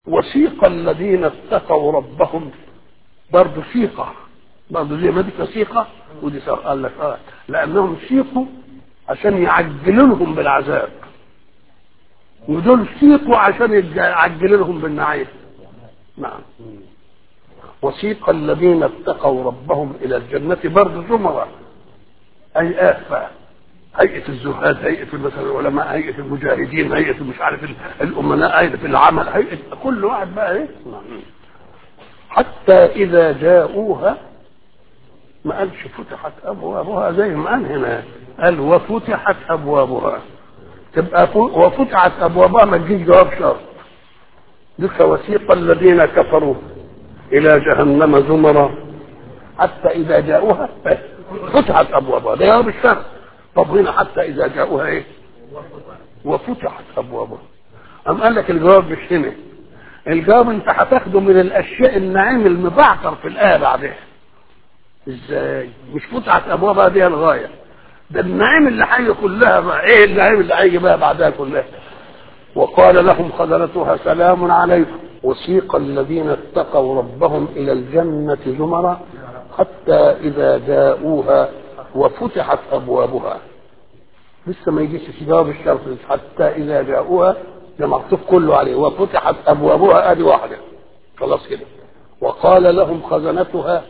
وسيق الذين اتقوا ربهم برضه سيقة برضه زي ما دي سيقة ودي سيقة قال لك اه لأنهم سيقوا عشان يعجلوا لهم بالعذاب ودول سيقوا عشان يعجلوا لهم بالنعيم نعم وسيق الذين اتقوا ربهم إلى الجنة برضه زمرة أي آفة هيئة الزهاد هيئة مثلا العلماء هيئة المجاهدين هيئة مش عارف الأمناء هيئة العمل هيئة كل واحد بقى إيه حتى إذا جاءوها ما قالش فتحت أبوابها زي ما قال هنا قال وفتحت أبوابها تبقى وفتحت أبوابها ما تجيش جواب شرط ذكر وسيق الذين كفروا إلى جهنم زمرا حتى إذا جاءوها فتحت أبوابها ده جواب الشرط طب هنا حتى إذا جاءوها إيه وفتحت أبوابها أم قال لك الجواب مش هنا الجواب أنت هتاخده من الأشياء النعيم المبعثر في الآية بعدها ازاي مش فتحت ابوابها دي الغايه ده النعيم اللي حي كلها بقى ايه النعيم اللي هيجي بقى بعدها كلها وقال لهم خزنتها سلام عليكم وسيق الذين اتقوا ربهم الى الجنه زمرا حتى اذا جاءوها وفتحت ابوابها لسه ما يجيش في جواب الشرط حتى اذا جاءوها ده معطوف كله عليه وفتحت ابوابها ادي واحده خلاص كده وقال لهم خزنتها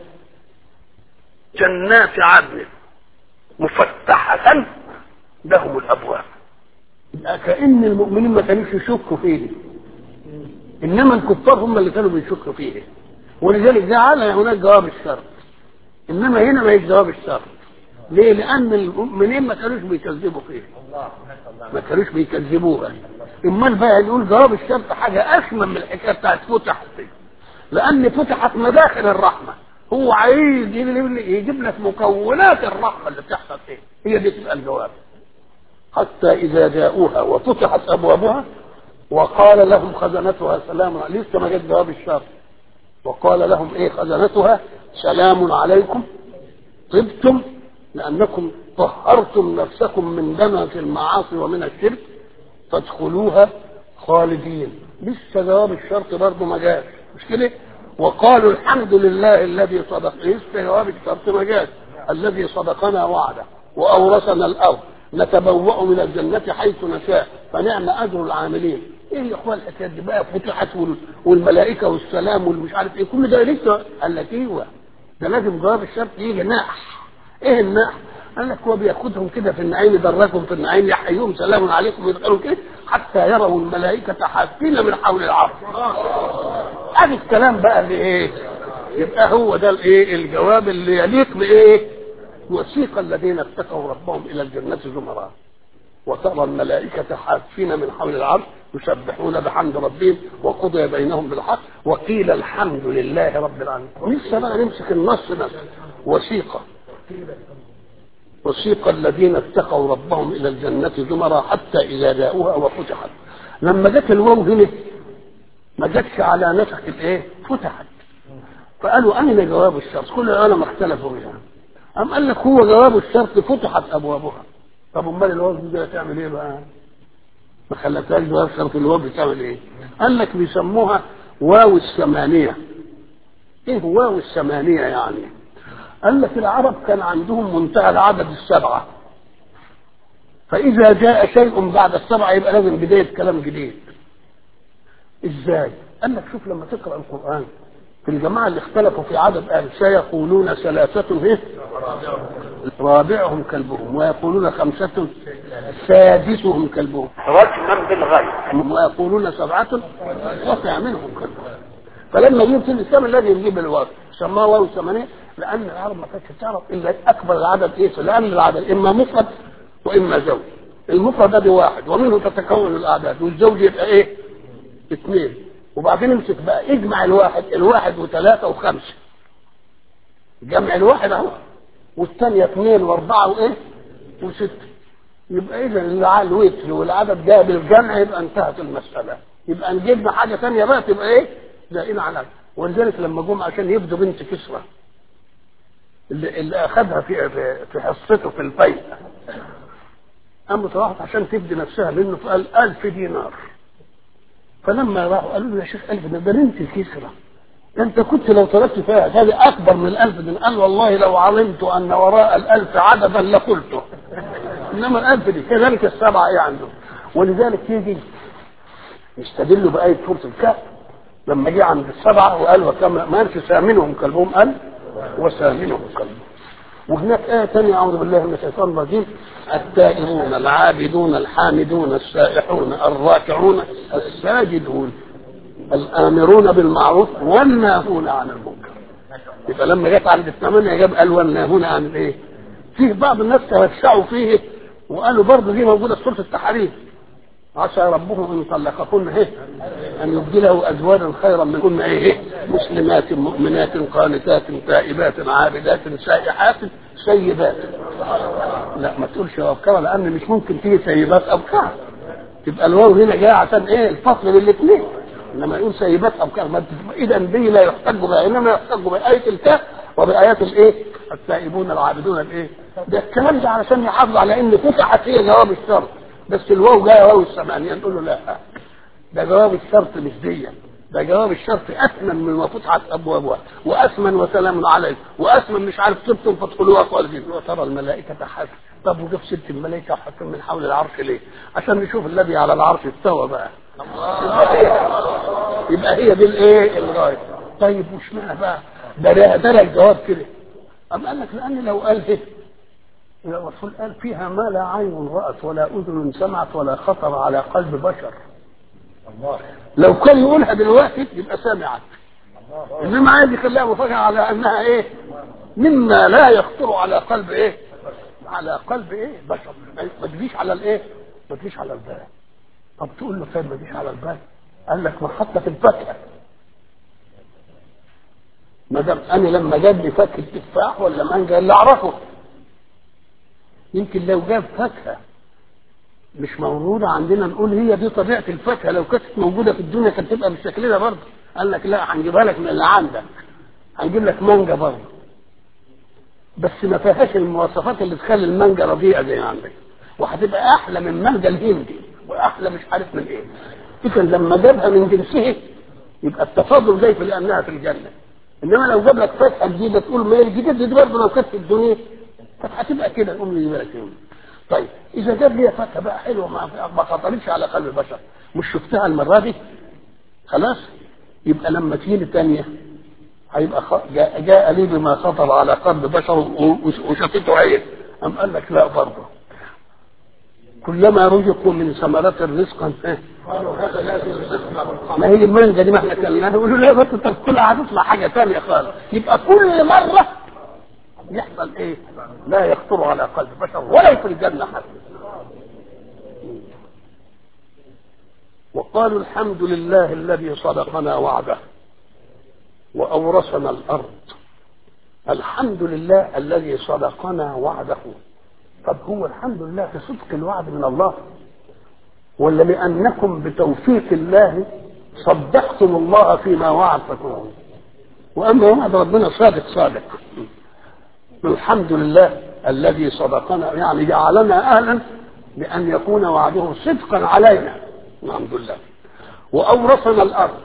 جنات عدن مفتحة لهم الأبواب كأن المؤمنين ما كانوش يشكوا فيه إنما الكفار هم اللي كانوا بيشكوا فيه ولذلك جعل هناك جواب الشرط إنما هنا ما جواب الشرط ليه؟ لأن المؤمنين ما كانوش بيكذبوا فيه ما كانوش بيكذبوها امال بقى نقول جواب الشرط حاجة أشمل من الحكاية بتاعت فتحت لأن فتحت مداخل الرحمة هو عايز يجيب لك مكونات الرحمه اللي بتحصل فيه هي دي تبقى الجواب حتى اذا جاءوها وفتحت ابوابها وقال لهم خزنتها سلام لسه ما جت جواب الشر وقال لهم ايه خزنتها سلام عليكم طبتم لانكم طهرتم نفسكم من دنس المعاصي ومن الشرك فادخلوها خالدين لسه جواب الشرط برضه ما جاش مش كده وقالوا الحمد لله الذي صدق لسه جواب الشرط ما جاش الذي صدقنا وعده واورثنا الارض نتبوأ من الجنة حيث نشاء فنعم أجر العاملين إيه يا إخوان الحكايات دي بقى فتحت والملائكة والسلام والمش عارف إيه كل ده لسه قال لك إيوه ده لازم جواب الشرط يجي ناح إيه الناح؟ قال لك هو بياخدهم كده في النعيم يدركهم في النعيم يحييهم سلام عليكم يدخلوا كده حتى يروا الملائكة حافين من حول العرش ادي الكلام بقى اللي ايه يبقى هو ده الايه الجواب اللي يليق بايه وسيق الذين اتقوا ربهم الى الجنه زمرا وترى الملائكة حافين من حول العرش يسبحون بحمد ربهم وقضي بينهم بالحق وقيل الحمد لله رب العالمين لسه بقى نمسك النص نفسه وسيق وسيق الذين اتقوا ربهم الى الجنة زمرا حتى اذا جاءوها وفتحت لما جت الواو هنا ما جاتش على نسق الايه فتحت فقالوا اين جواب الشرط كل العلماء اختلفوا بها أم قال لك هو جواب الشرط فتحت ابوابها طب امال الواو دي هتعمل ايه بقى ما خلتهاش جواب شرط الواو بتعمل ايه قال لك بيسموها واو الثمانيه ايه واو الثمانيه يعني قال لك العرب كان عندهم منتهى العدد السبعه فاذا جاء شيء بعد السبعه يبقى لازم بدايه كلام جديد ازاي قال لك شوف لما تقرا القران في الجماعه اللي اختلفوا في عدد اهل سيقولون ثلاثه ايه رابعهم كلبهم ويقولون خمسة سادسهم كلبهم رجما بالغيب ويقولون سبعة وسع منهم كلبهم فلما يجيب في الاسلام الذي يجيب الواو سماه واو الثمانية لأن العرب ما كانتش تعرف إلا أكبر العدد إيه لأن العدد إما مفرد وإما زوج المفرد ده واحد ومنه تتكون الأعداد والزوج يبقى إيه؟ اثنين وبعدين امسك بقى اجمع الواحد الواحد وثلاثة وخمسة جمع الواحد اهو والثانية اثنين واربعة وايه وستة يبقى اذا اللي الوتر والعدد جاء بالجمع يبقى انتهت المسألة يبقى نجيبنا حاجة ثانية بقى تبقى ايه زائنا على ولذلك لما جم عشان يفدوا بنت كسرى اللي, اللي اخذها في في حصته في البيت قامت راحت عشان تفدي نفسها منه فقال ألف دينار فلما راحوا قالوا له يا شيخ ألف ده بنت الكسرى انت كنت لو تركت فيها هذه اكبر من الالف دين قال والله لو علمت ان وراء الالف عددا لقلته انما الالف دي كذلك السبعه ايه عندهم ولذلك يجي يستدلوا بايه سوره الكهف لما جه عند السبعه وقال وكم ما قالش ثامنهم كلبهم قال وثامنهم كلبهم وهناك آية ثانية أعوذ بالله من الشيطان الرجيم التائبون العابدون الحامدون السائحون الراكعون الساجدون الآمرون بالمعروف والناهون عن المنكر يبقى لما جت عند الثمانية جاب قال والناهون عن الايه؟ فيه بعض الناس توسعوا فيه وقالوا برضه دي موجودة في سورة التحريم عسى ربه ان طلقكن ايه ان يبدله ازواجا خيرا منكن ايه مسلمات مؤمنات قانتات تائبات عابدات سائحات سيبات لا ما تقولش ابكار لان مش ممكن تيجي سيبات ابكار تبقى الواو هنا جايه عشان ايه الفصل بين الاثنين انما يقول سيبات ابكار اذا دي لا يحتج بها انما يحتج بايه الكهف وبايات الايه التائبون العابدون الايه ده الكلام ده علشان يحافظوا على ان فتحت هي جواب الشرط بس الواو جايه واو الثمانيه نقول له لا ده جواب الشرط مش دي ده جواب الشرط اثمن من ما فتحت ابوابها واثمن وسلام عليكم واثمن مش عارف طبتم فادخلوها خالدين وترى الملائكه حاسه طب وجاب ست الملائكه وحكم من حول العرش ليه؟ عشان نشوف الذي على العرش استوى بقى يبقى هي دي الايه الغايه طيب وش معنى بقى ده ده الجواب كده أم قال لك لأن لو قال إيه الرسول قال فيها ما لا عين رأت ولا أذن سمعت ولا خطر على قلب بشر الله لو كان يقولها دلوقتي يبقى سمعت انما عايز يخليها مفاجأة على انها ايه مما لا يخطر على قلب ايه على قلب ايه بشر ما تجيش على الايه ما تجيش على البال طب تقول له فين ما تجيش على البال قال لك محطة الفاكهة ما دام انا لما جاب لي فاكهه تفاح ولا مانجا اللي اعرفه يمكن لو جاب فاكهه مش موجوده عندنا نقول هي دي طبيعه الفاكهه لو كانت موجوده في الدنيا كانت تبقى بالشكل ده برضه قال لك لا هنجيبها لك من اللي عندك هنجيب لك مانجا برضه بس ما فيهاش المواصفات اللي تخلي المانجا رديئه زي ما عندك وهتبقى احلى من مانجا الهندي واحلى مش عارف من ايه اذا لما جابها من جنسه يبقى التفاضل جاي في لانها في الجنه انما لو جاب لك فتحه جديده تقول ما الجديد دي برضه لو كانت في الدنيا كانت هتبقى كده نقوم نجيب لك طيب اذا جاب لي فتحه بقى حلوه ما ما خطرتش على قلب البشر مش شفتها المره دي خلاص يبقى لما تيجي ثانيه هيبقى خ... جاء, جاء لي بما خطر على قلب بشر وشافته عين أم قال لك لا برضه كلما رزقوا من ثمرات رزقا ما هي المانجا دي ما احنا كلناها يقولوا لا بس تاكلها هتطلع حاجه ثانيه خالص يبقى كل مره يحصل ايه؟ لا يخطر على قلب بشر ولا في الجنه حتى وقالوا الحمد لله الذي صدقنا وعده واورثنا الارض الحمد لله الذي صدقنا وعده طب هو الحمد لله في صدق الوعد من الله ولا لأنكم بتوفيق الله صدقتم الله فيما وعدتكم وأما وعد ربنا صادق صادق الحمد لله الذي صدقنا يعني جعلنا أهلا بأن يكون وعده صدقا علينا الحمد لله وأورثنا الأرض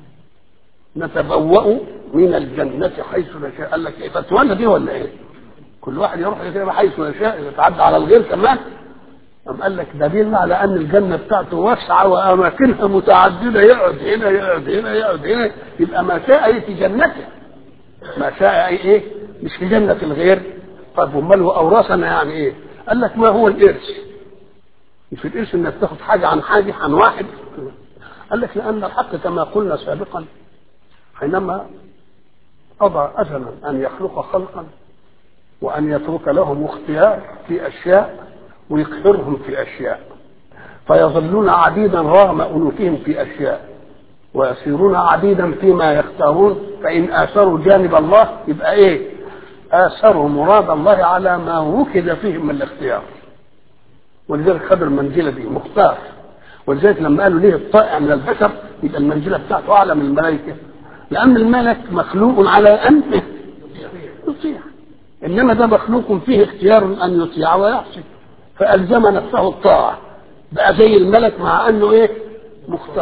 نتبوأ من الجنة حيث نشاء قال لك إيه فتولى دي ولا إيه؟ كل واحد يروح كده حيث يشاء يتعدى على الغير كمان أم قال لك دليل على أن الجنة بتاعته واسعة وأماكنها متعددة يقعد هنا يقعد هنا يقعد هنا يبقى ما شاء في جنته ما شاء إيه مش في جنة الغير طب أمال وأورثنا يعني إيه؟ قال لك ما هو الإرث؟ مش الإرث إنك تاخد حاجة عن حاجة عن واحد قال لك لأن الحق كما قلنا سابقا حينما قضى أجلا أن يخلق خلقا وأن يترك لهم اختيار في أشياء ويقهرهم في أشياء فيظلون عديدا رغم أنوفهم في أشياء ويصيرون عديدا فيما يختارون فإن آثروا جانب الله يبقى إيه آثروا مراد الله على ما وكد فيهم من الاختيار ولذلك خد المنزلة دي مختار ولذلك لما قالوا ليه الطائع من البشر يبقى المنزلة بتاعته أعلى من الملائكة لأن الملك مخلوق على أن يطيع إنما ده مخلوق فيه اختيار أن يطيع ويعصي فألزم نفسه الطاعة بقى زي الملك مع أنه إيه مختار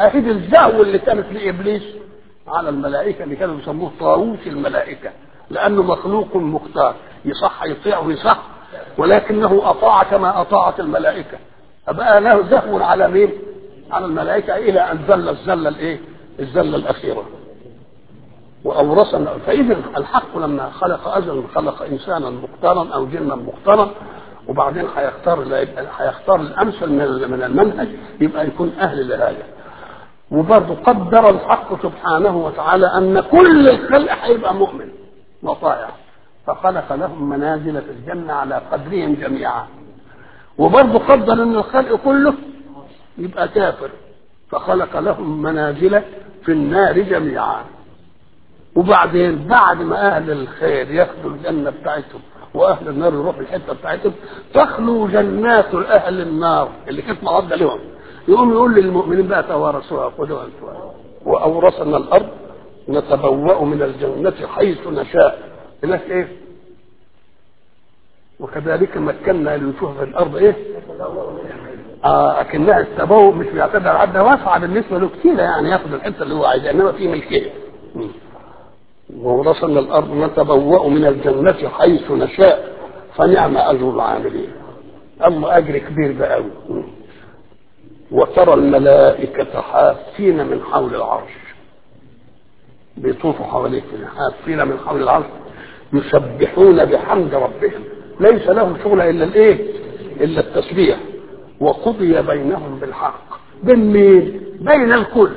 اهي الزهو اللي كانت لابليس على الملائكه اللي كانوا بيسموه طاووس الملائكه لانه مخلوق مختار يصح يطيع ويصح ولكنه اطاع كما اطاعت الملائكه فبقى له زهو على مين؟ على الملائكه الى ان زل الزله الايه؟ الزله الاخيره واورثنا فاذا الحق لما خلق ازلا خلق انسانا مختارا او جنا مختارا وبعدين هيختار هيختار الامثل من من المنهج يبقى يكون اهل لهذا وبرضه قدر الحق سبحانه وتعالى ان كل الخلق هيبقى مؤمن وطائع فخلق لهم منازل في الجنه على قدرهم جميعا وبرضه قدر ان الخلق كله يبقى كافر فخلق لهم منازل في النار جميعا وبعدين بعد ما اهل الخير ياخذوا الجنه بتاعتهم واهل النار يروحوا الحته بتاعتهم تخلو جنات اهل النار اللي كانت معده لهم يقوم يقول للمؤمنين بقى توارثوها خذوها انتم واورثنا الارض نتبوأ من الجنة حيث نشاء هناك ايه وكذلك مكنا ليوسف في الارض ايه آه اكنها التبوء مش بيعتبر عدة واسعة بالنسبة له كتير يعني ياخد الحتة اللي هو عايزها انما في ملكية وورثنا الارض نتبوأ من الجنة حيث نشاء فنعم اجر العاملين اما اجر كبير ده قوي وترى الملائكة حافين من حول العرش بيطوفوا حواليك حافين من حول العرش يسبحون بحمد ربهم ليس لهم شغل الا الايه؟ الا التسبيح وقضي بينهم بالحق بين مين؟ بين الكل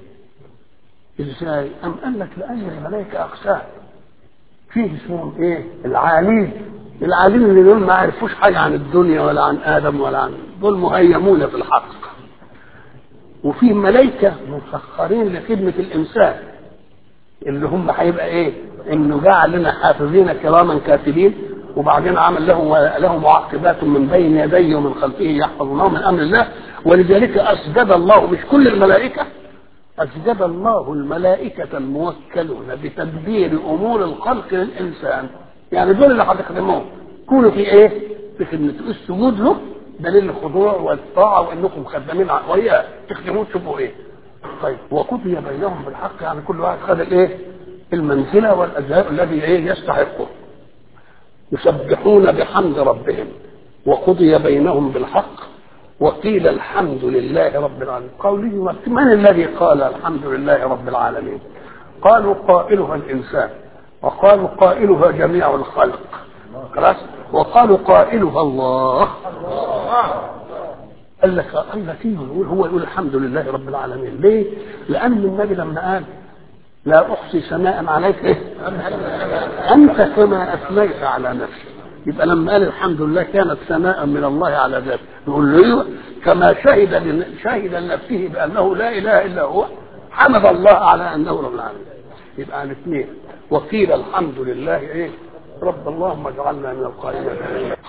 ازاي؟ ام قال لك لان الملائكه اقسام فيه اسمهم ايه؟ العالين العالين اللي دول ما عرفوش حاجه عن الدنيا ولا عن ادم ولا عن دول مهيمون في الحق وفيه ملائكه مسخرين لخدمه الانسان اللي هم هيبقى ايه؟ انه جعل لنا حافظين كراما كاتبين وبعدين عمل له له معقبات من بين يديه ومن خلفه يحفظونه من امر الله ولذلك اسجد الله مش كل الملائكه اسجد الله الملائكه الموكلون بتدبير امور الخلق للانسان يعني دول اللي هتخدموهم كونوا في ايه؟ في خدمته السجود له دليل الخضوع والطاعه وانكم خدامين وياه تخدموه تشوفوا ايه؟ طيب وقضي بينهم بالحق يعني كل واحد خد الايه؟ المنزله والاجزاء الذي ايه يستحقه. يسبحون بحمد ربهم وقضي بينهم بالحق وقيل الحمد لله رب العالمين قوله من الذي قال الحمد لله رب العالمين قالوا قائلها الانسان وقالوا قائلها جميع الخلق خلاص وقالوا قائلها الله قال لك قال لك يقول هو يقول الحمد لله رب العالمين ليه؟ لان النبي لما قال لا احصي ثناء عليك ايه؟ انت كما اثنيت على نفسك يبقى لما قال الحمد لله كانت ثناء من الله على ذاته يقول له ايوه كما شهد شهد لنفسه بانه لا اله الا هو حمد الله على انه رب العالمين يبقى الاثنين وقيل الحمد لله ايه؟ رب اللهم اجعلنا من القائمين